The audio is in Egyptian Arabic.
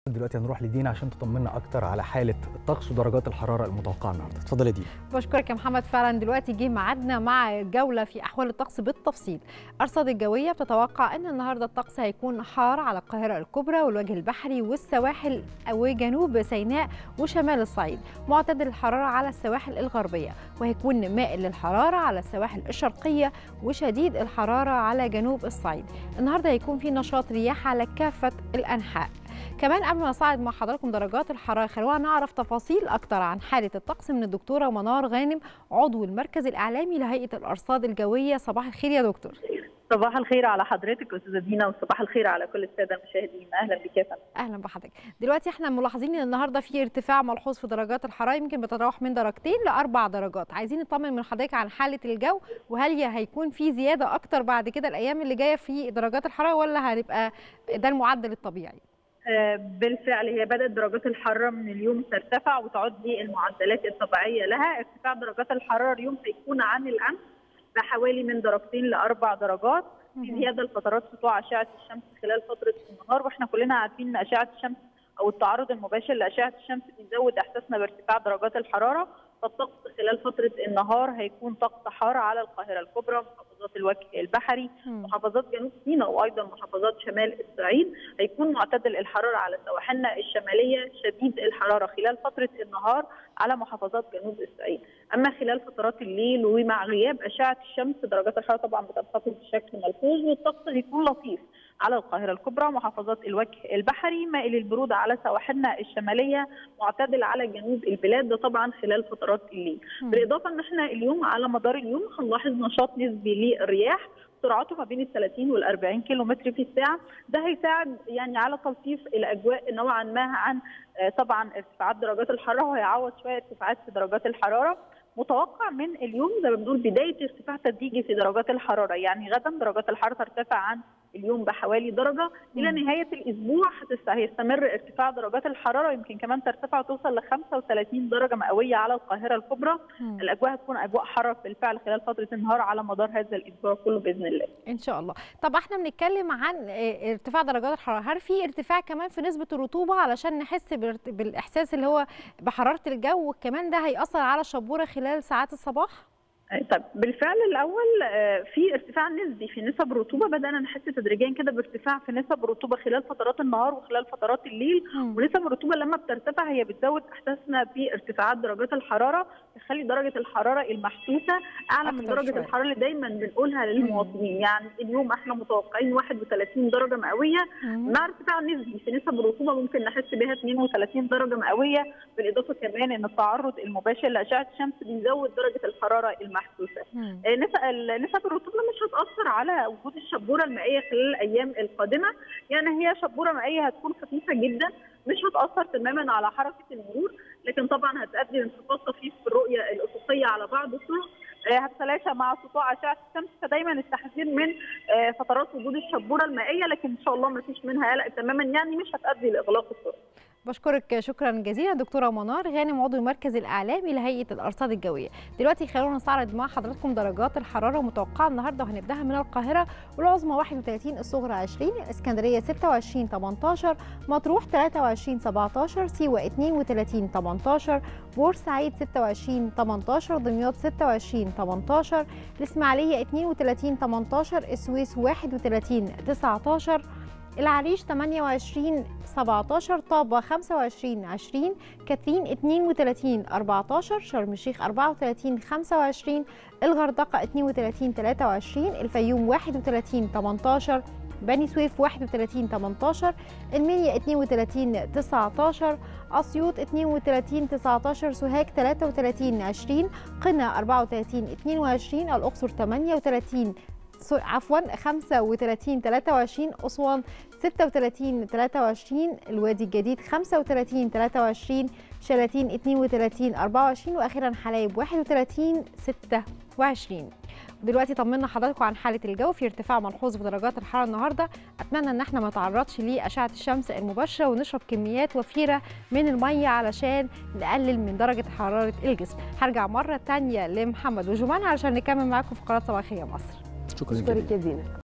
دلوقتي هنروح لدينا عشان تطمنا اكتر على حاله الطقس ودرجات الحراره المتوقعه النهارده اتفضلي يا دينا بشكرك يا محمد فعلا دلوقتي جه ميعادنا مع جوله في احوال الطقس بالتفصيل ارصاد الجويه بتتوقع ان النهارده الطقس هيكون حار على القاهره الكبرى والوجه البحري والسواحل وجنوب سيناء وشمال الصعيد معتدل الحراره على السواحل الغربيه وهيكون مائل للحراره على السواحل الشرقيه وشديد الحراره على جنوب الصعيد النهارده هيكون في نشاط رياح على كافه الانحاء كمان قبل ما اصعد مع حضراتكم درجات الحراره خلونا نعرف تفاصيل اكتر عن حاله الطقس من الدكتوره منار غانم عضو المركز الاعلامي لهيئه الارصاد الجويه صباح الخير يا دكتور صباح الخير على حضرتك استاذه دينا وصباح الخير على كل الساده المشاهدين اهلا بك يا فندم اهلا بحضرتك دلوقتي احنا ملاحظين ان النهارده في ارتفاع ملحوظ في درجات الحراره يمكن بتتراوح من درجتين لاربع درجات عايزين نطمن من حضرتك عن حاله الجو وهل هيكون في زياده اكتر بعد كده الايام اللي جايه في درجات الحراره ولا هنبقى ده المعدل الطبيعي بالفعل هي بدات درجات الحراره من اليوم ترتفع وتعود للمعدلات الطبيعيه لها ارتفاع درجات الحراره اليوم هيكون عن الامس بحوالي من درجتين لاربع درجات في زياده لفترات سطوع اشعه الشمس خلال فتره النهار واحنا كلنا عارفين ان اشعه الشمس او التعرض المباشر لاشعه الشمس بيزود احساسنا بارتفاع درجات الحراره فالطقس خلال فتره النهار هيكون طقس حار على القاهره الكبرى محافظات الوجه البحري محافظات جنوب سيناء وايضا محافظات شمال الصعيد هيكون معتدل الحراره على سواحلنا الشماليه شديد الحراره خلال فتره النهار على محافظات جنوب الصعيد اما خلال فترات الليل ومع غياب اشعه الشمس درجات الحراره طبعا بتنخفض بشكل ملحوظ والطقس هيكون لطيف على القاهره الكبرى محافظات الوجه البحري مائل البروده على سواحلنا الشماليه معتدل على جنوب البلاد ده طبعا خلال فترات الليل بالاضافه ان احنا اليوم على مدار اليوم هنلاحظ نشاط نسبي للرياح سرعته ما بين ال 30 وال 40 كيلو متر في الساعه ده هيساعد يعني على تلطيف الاجواء نوعا ما عن طبعا ارتفاعات درجات الحراره وهيعوض شويه ارتفاعات في درجات الحراره متوقع من اليوم زي ما بنقول بدايه ارتفاع تدريجي في درجات الحراره يعني غدا درجات الحراره ترتفع عن اليوم بحوالي درجه الى نهايه الاسبوع هيستمر ارتفاع درجات الحراره يمكن كمان ترتفع وتوصل ل 35 درجه مئويه على القاهره الكبرى مم. الاجواء هتكون اجواء حاره بالفعل خلال فتره النهار على مدار هذا الاسبوع كله باذن الله ان شاء الله طب احنا بنتكلم عن ارتفاع درجات الحراره هل في ارتفاع كمان في نسبه الرطوبه علشان نحس بالاحساس اللي هو بحراره الجو وكمان ده هياثر على الشبوره خلال ساعات الصباح طب بالفعل الاول في ارتفاع نسبي في نسب الرطوبه بدانا نحس تدريجيا كده بارتفاع في نسب الرطوبه خلال فترات النهار وخلال فترات الليل م. ونسب الرطوبه لما بترتفع هي بتزود احساسنا بارتفاعات درجات الحراره تخلي درجه الحراره المحسوسه اعلى من درجه شوية. الحراره اللي دايما بنقولها للمواطنين يعني اليوم احنا متوقعين 31 درجه مئويه مع ارتفاع نسبي في نسب الرطوبه ممكن نحس بها 32 درجه مئويه بالاضافه كمان ان التعرض المباشر لاشعه الشمس بيزود درجه الحراره المحسوسه محسوسه نسب الرطوبه مش هتاثر على وجود الشبوره المائيه خلال الايام القادمه يعني هي شبوره مائيه هتكون خفيفه جدا مش هتاثر تماما على حركه المرور لكن طبعا هتؤدي لانخفاض طفيف في الرؤيه الافقيه على بعض الطرق هتتلاشى مع سطوع اشعه الشمس فدايما التحذير من فترات وجود الشبوره المائيه لكن ان شاء الله ما فيش منها قلق تماما يعني مش هتؤدي لاغلاق الطرق بشكرك شكرا جزيلا دكتوره منار غانم عضو المركز الاعلامي لهيئه الارصاد الجويه دلوقتي خلونا نستعرض مع حضراتكم درجات الحراره المتوقعه النهارده وهنبداها من القاهره والعظمى 31 الصغرى 20 اسكندريه 26 18 مطروح 23 17 سيوه 32 18 بورسعيد 26 18 دمياط 26 18 الاسماعيليه 32 18 السويس 31 19 العريش 28 17 طابة 25 20 كاترين 32 14 شرم الشيخ 34 25 الغردقة 32 23 الفيوم 31 18 بني سويف 31 18 المنيا 32 19 اسيوط 32 19 سوهاج 33 20 قنا 34 22 الاقصر 38 عفوا 35 23 اسوان 36 23 الوادي الجديد 35 23 شلاتين 32 24 واخيرا حلايب 31 26 دلوقتي طمنا حضراتكم عن حاله الجو في ارتفاع ملحوظ في درجات الحراره النهارده اتمنى ان احنا ما نتعرضش لاشعه الشمس المباشره ونشرب كميات وفيره من الميه علشان نقلل من درجه حراره الجسم هرجع مره ثانيه لمحمد وجمان علشان نكمل معاكم فقرات صباحيه مصر شكرا شكرا جزيلا